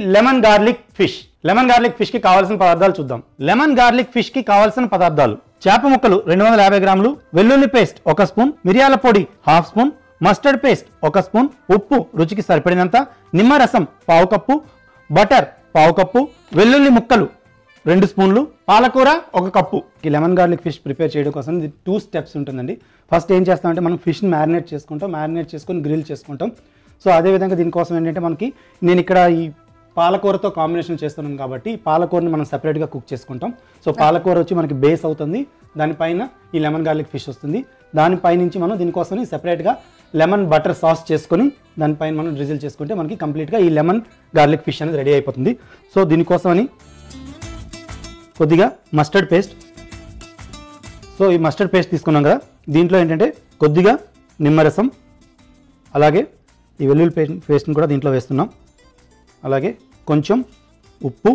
Lemon garlic fish lemon garlic fish కి కావాల్సిన పదార్థాలు చూద్దాం లెమన్ గార్లిక్ ఫిష్ కి కావాల్సిన పదార్థాలు చేప ముక్కలు రెండు వందల యాభై గ్రాములు వెల్లుల్లి పేస్ట్ ఒక స్పూన్ మిరియాల పొడి హాఫ్ స్పూన్ మస్టర్డ్ పేస్ట్ ఒక స్పూన్ ఉప్పు రుచికి సరిపడినంత నిమ్మరసం పావు కప్పు బటర్ పావు కప్పు వెల్లుల్లి ముక్కలు రెండు స్పూన్లు పాలకూర ఒక కప్పు ఈ లెమన్ గార్లిక్ ఫిష్ ప్రిపేర్ చేయడం కోసం ఇది టూ స్టెప్స్ ఉంటుందండి ఫస్ట్ ఏం చేస్తామంటే మనం ఫిష్ని మ్యారినేట్ చేసుకుంటాం మ్యారినేట్ చేసుకొని గ్రిల్ చేసుకుంటాం సో అదేవిధంగా దీనికోసం ఏంటంటే మనకి నేను ఇక్కడ ఈ పాలకూరతో కాంబినేషన్ చేస్తున్నాను కాబట్టి ఈ పాలకూరని మనం సెపరేట్గా కుక్ చేసుకుంటాం సో పాలకూర వచ్చి మనకి బేస్ అవుతుంది దానిపైన ఈ లెమన్ గార్లిక్ ఫిష్ వస్తుంది దానిపై నుంచి మనం దీనికోసం సెపరేట్గా లెమన్ బటర్ సాస్ చేసుకొని దానిపైన మనం డ్రిజిల్ చేసుకుంటే మనకి కంప్లీట్గా ఈ లెమన్ గార్లిక్ ఫిష్ అనేది రెడీ అయిపోతుంది సో దీనికోసమని కొద్దిగా మస్టర్డ్ పేస్ట్ సో ఈ మస్టర్డ్ పేస్ట్ తీసుకున్నాం కదా దీంట్లో ఏంటంటే కొద్దిగా నిమ్మరసం అలాగే ఈ వెల్లుల్లి పేస్ట్ పేస్ట్ని కూడా దీంట్లో వేస్తున్నాం అలాగే కొంచెం ఉప్పు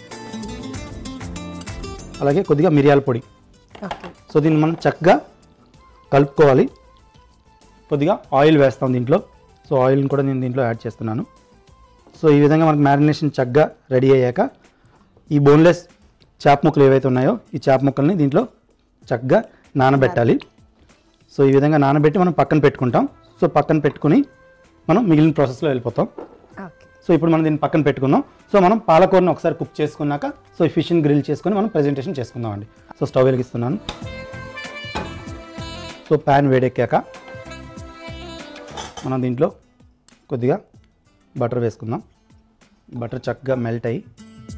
అలాగే కొద్దిగా మిరియాల పొడి ఓకే సో దీన్ని మనం చక్కగా కలుపుకోవాలి కొద్దిగా ఆయిల్ వేస్తాం దీంట్లో సో ఆయిల్ని కూడా నేను దీంట్లో యాడ్ చేస్తున్నాను సో ఈ విధంగా మనకి మ్యారినేషన్ చక్కగా రెడీ అయ్యాక ఈ బోన్లెస్ చేప ముక్కలు ఏవైతే ఉన్నాయో ఈ చేప ముక్కల్ని దీంట్లో చక్కగా నానబెట్టాలి సో ఈ విధంగా నానబెట్టి మనం పక్కన పెట్టుకుంటాం సో పక్కన పెట్టుకుని మనం మిగిలిన ప్రాసెస్లో వెళ్ళిపోతాం ఓకే సో ఇప్పుడు మనం దీన్ని పక్కన పెట్టుకుందాం సో మనం పాలకూరను ఒకసారి కుక్ చేసుకున్నాక సో ఈ ఫిష్ని గ్రిల్ చేసుకొని మనం ప్రెజెంటేషన్ చేసుకుందాం అండి సో స్టవ్ వెలిగిస్తున్నాను సో ప్యాన్ వేడెక్కాక మనం దీంట్లో కొద్దిగా బటర్ వేసుకుందాం బటర్ చక్కగా మెల్ట్ అయ్యి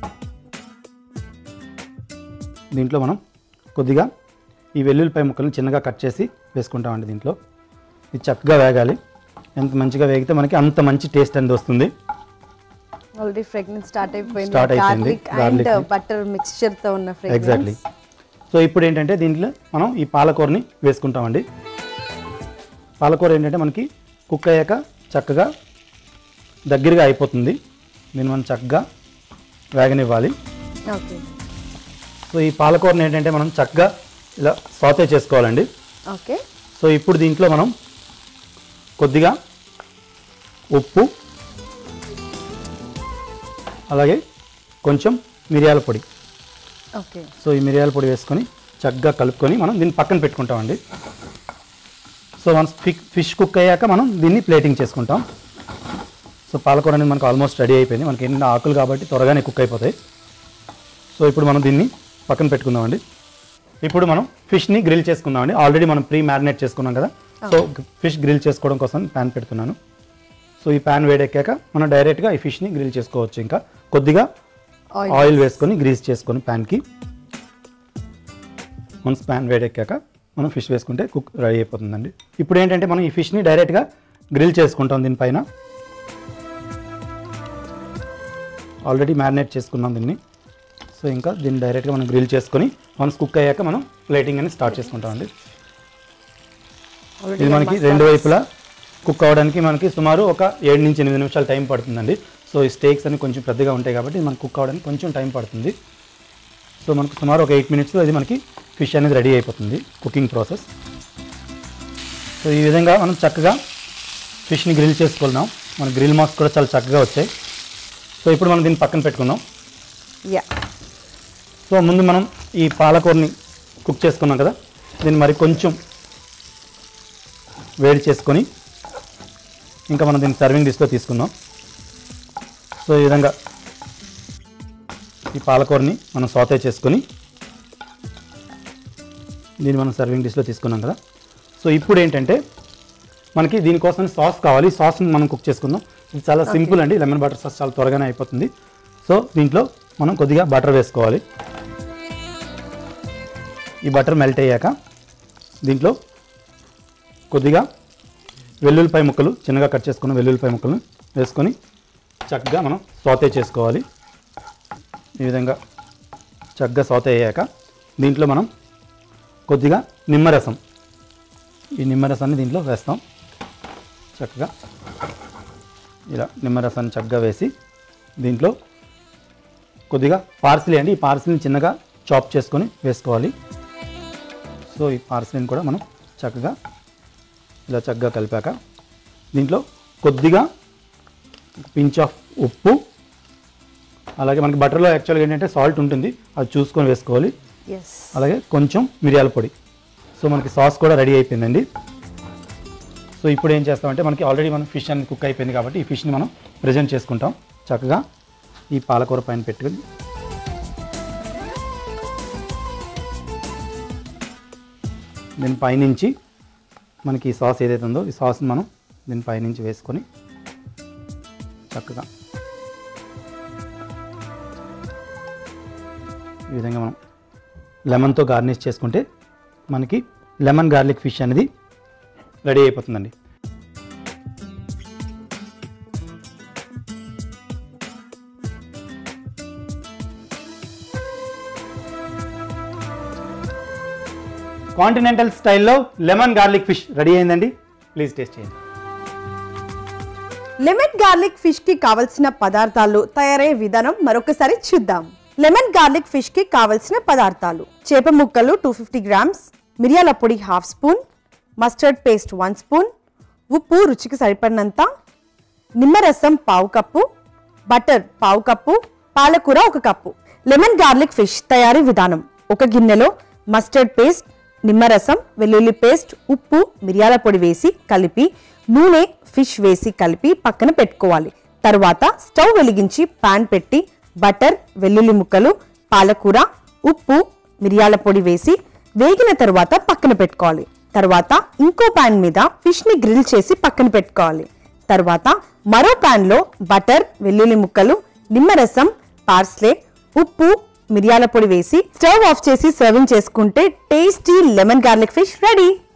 దీంట్లో మనం కొద్దిగా ఈ వెల్లుల్లిపాయ ముక్కలను చిన్నగా కట్ చేసి వేసుకుంటామండి దీంట్లో ఇది చక్కగా వేగాలి ఎంత మంచిగా వేగితే మనకి అంత మంచి టేస్ట్ అనేది వస్తుంది ఆల్రెడీ ఫ్రెగ్నెన్స్ స్టార్ట్ అయిపోయింది Start అయిపోయింది. Garlic and Garlic. Butter mixture తో ఉన్న ఎగ్జాక్ట్లీ ఫ్రెగ్నెన్స్ సో ఇప్పుడు ఏంటంటే దీంట్లో మనం ఈ పాలకూరని వేసుకుంటామండి పాలకూర ఏంటంటే మనకి కుక్ అయ్యాక చక్కగా దగ్గరగా అయిపోతుంది దీన్ని మనం చక్కగా వేగనివ్వాలి ఓకే సో ఈ పాలకూరని ఏంటంటే మనం చక్కగా ఇలా సాతే చేసుకోవాలండి ఓకే సో ఇప్పుడు దీంట్లో మనం కొద్దిగా ఉప్పు అలాగే కొంచెం మిరియాల పొడి ఓకే సో ఈ మిరియాల పొడి వేసుకొని చక్కగా కలుపుకొని మనం దీన్ని పక్కన పెట్టుకుంటామండి సో వన్స్ ఫిక్ ఫిష్ కుక్ అయ్యాక మనం దీన్ని ప్లేటింగ్ చేసుకుంటాం సో పాలకూర అనేది మనకు ఆల్మోస్ట్ రెడీ అయిపోయింది మనకి ఏంటంటే ఆకులు కాబట్టి త్వరగానే కుక్ అయిపోతాయి సో ఇప్పుడు మనం దీన్ని పక్కన పెట్టుకుందామండి ఇప్పుడు మనం ఫిష్ని గ్రిల్ చేసుకుందామండి ఆల్రెడీ మనం ప్రీ మ్యారినేట్ చేసుకున్నాం కదా సో ఫిష్ గ్రిల్ చేసుకోవడం కోసం ప్యాన్ పెడుతున్నాను సో ఈ ప్యాన్ వేడెక్కాక మనం డైరెక్ట్గా ఈ ఫిష్ని గ్రిల్ చేసుకోవచ్చు ఇంకా కొద్దిగా ఆయిల్ ఆయిల్ వేసుకొని గ్రీస్ చేసుకొని ప్యాన్కి వన్స్ ప్యాన్ వేడెక్కాక మనం ఫిష్ వేసుకుంటే కుక్ రెడీ అయిపోతుందండి ఇప్పుడు ఏంటంటే మనం ఈ ఫిష్ని డైరెక్ట్గా గ్రిల్ చేసుకుంటాం దీనిపైన ఆల్రెడీ మ్యారినేట్ చేసుకున్నాం దీన్ని సో ఇంకా దీన్ని డైరెక్ట్గా మనం గ్రిల్ చేసుకొని వన్స్ కుక్ అయ్యాక మనం ప్లేటింగ్ అని స్టార్ట్ చేసుకుంటామండి ఇది మనకి రెండు వైపులా కుక్ అవ్వడానికి మనకి సుమారు ఒక ఏడు నుంచి ఎనిమిది నిమిషాలు టైం పడుతుందండి సో ఈ స్టేక్స్ అన్ని కొంచెం పెద్దగా ఉంటాయి కాబట్టి మనకు కుక్ అవ్వడానికి కొంచెం టైం పడుతుంది సో మనకు సుమారు ఒక ఎయిట్ మినిట్స్లో ఇది మనకి ఫిష్ అనేది రెడీ అయిపోతుంది కుకింగ్ ప్రాసెస్ సో ఈ విధంగా మనం చక్కగా ఫిష్ని గ్రిల్ చేసుకున్నాం మన గ్రిల్ మార్క్స్ కూడా చాలా చక్కగా వచ్చాయి సో ఇప్పుడు మనం దీన్ని పక్కన పెట్టుకుందాం యా సో ముందు మనం ఈ పాలకూరని కుక్ చేసుకున్నాం కదా దీన్ని మరి కొంచెం వేడి చేసుకొని ఇంకా మనం దీన్ని సర్వింగ్ డిష్లో తీసుకుందాం సో ఈ విధంగా ఈ పాలకూరని మనం సాతే చేసుకొని దీన్ని మనం సర్వింగ్ డిష్లో తీసుకున్నాం కదా సో ఇప్పుడు ఏంటంటే మనకి దీనికోసం సాస్ కావాలి సాస్ని మనం కుక్ చేసుకుందాం ఇది చాలా సింపుల్ అండి లెమన్ బటర్ సాస్ చాలా త్వరగానే అయిపోతుంది సో దీంట్లో మనం కొద్దిగా బటర్ వేసుకోవాలి ఈ బటర్ మెల్ట్ అయ్యాక దీంట్లో కొద్దిగా వెల్లుల్లిపాయ ముక్కలు చిన్నగా కట్ చేసుకున్న వెల్లుల్లిపాయ ముక్కలను వేసుకొని చక్కగా మనం సోతే చేసుకోవాలి ఈ విధంగా చక్కగా సోతే అయ్యాక దీంట్లో మనం కొద్దిగా నిమ్మరసం ఈ నిమ్మరసాన్ని దీంట్లో వేస్తాం చక్కగా ఇలా నిమ్మరసాన్ని చక్కగా వేసి దీంట్లో కొద్దిగా పార్సిలీ అండి ఈ పార్సిల్ని చిన్నగా చాప్ చేసుకొని వేసుకోవాలి సో ఈ పార్సిల్ని కూడా మనం చక్కగా ఇలా చక్కగా కలిపాక దీంట్లో కొద్దిగా పించ్ ఆఫ్ ఉప్పు అలాగే మనకి బటర్లో యాక్చువల్గా ఏంటంటే సాల్ట్ ఉంటుంది అది చూసుకొని వేసుకోవాలి ఎస్ అలాగే కొంచెం మిరియాల పొడి సో మనకి సాస్ కూడా రెడీ అయిపోయిందండి సో ఇప్పుడు ఏం చేస్తామంటే మనకి ఆల్రెడీ మనం ఫిష్ అనేది కుక్ అయిపోయింది కాబట్టి ఈ ఫిష్ని మనం ప్రజెంట్ చేసుకుంటాం చక్కగా ఈ పాలకూర పైన పెట్టుకుని దీని పైనుంచి మనకి ఈ సాస్ ఏదైతే ఉందో ఈ సాస్ని మనం దీని పైనుంచి వేసుకొని చక్కగా ఈ విధంగా మనం లెమన్తో గార్నిష్ చేసుకుంటే మనకి లెమన్ గార్లిక్ ఫిష్ అనేది రెడీ అయిపోతుందండి కాంటినెంటల్ స్టైల్లో లెమన్ గార్లిక్ ఫిష్ రెడీ అయిందండి ప్లీజ్ టేస్ట్ చేయండి లెమన్ గార్లిక్ ఫిష్ కి కావలసిన పదార్థాలు తయారయ్యే విధానం మరొకసారి చూద్దాం లెమన్ గార్లిక్ ఫిష్ కి కావలసిన పదార్థాలు చేప ముక్కలు టూ ఫిఫ్టీ గ్రామ్స్ మిరియాల పొడి half spoon mustard paste one spoon ఉప్పు రుచికి సరిపడినంత నిమ్మరసం పావు కప్పు బటర్ పావు కప్పు పాలకూర ఒక కప్పు లెమన్ గార్లిక్ ఫిష్ తయారీ విధానం ఒక గిన్నెలో మస్టర్డ్ పేస్ట్ నిమ్మరసం వెల్లుల్లి పేస్ట్ ఉప్పు మిరియాల పొడి వేసి కలిపి నూనె ఫిష్ వేసి కలిపి పక్కన పెట్టుకోవాలి తర్వాత స్టవ్ వెలిగించి పాన్ పెట్టి బటర్ వెల్లుల్లి ముక్కలు పాలకూర ఉప్పు మిరియాల పొడి వేసి వేగిన తర్వాత పక్కన పెట్టుకోవాలి తర్వాత ఇంకో పాన్ మీద ఫిష్ ని గ్రిల్ చేసి పక్కన పెట్టుకోవాలి తర్వాత మరో పాన్ లో బటర్ వెల్లుల్లి ముక్కలు నిమ్మరసం పార్స్లే ఉప్పు మిరియాల పొడి వేసి స్టవ్ ఆఫ్ చేసి సర్వింగ్ చేసుకుంటే tasty lemon garlic fish ready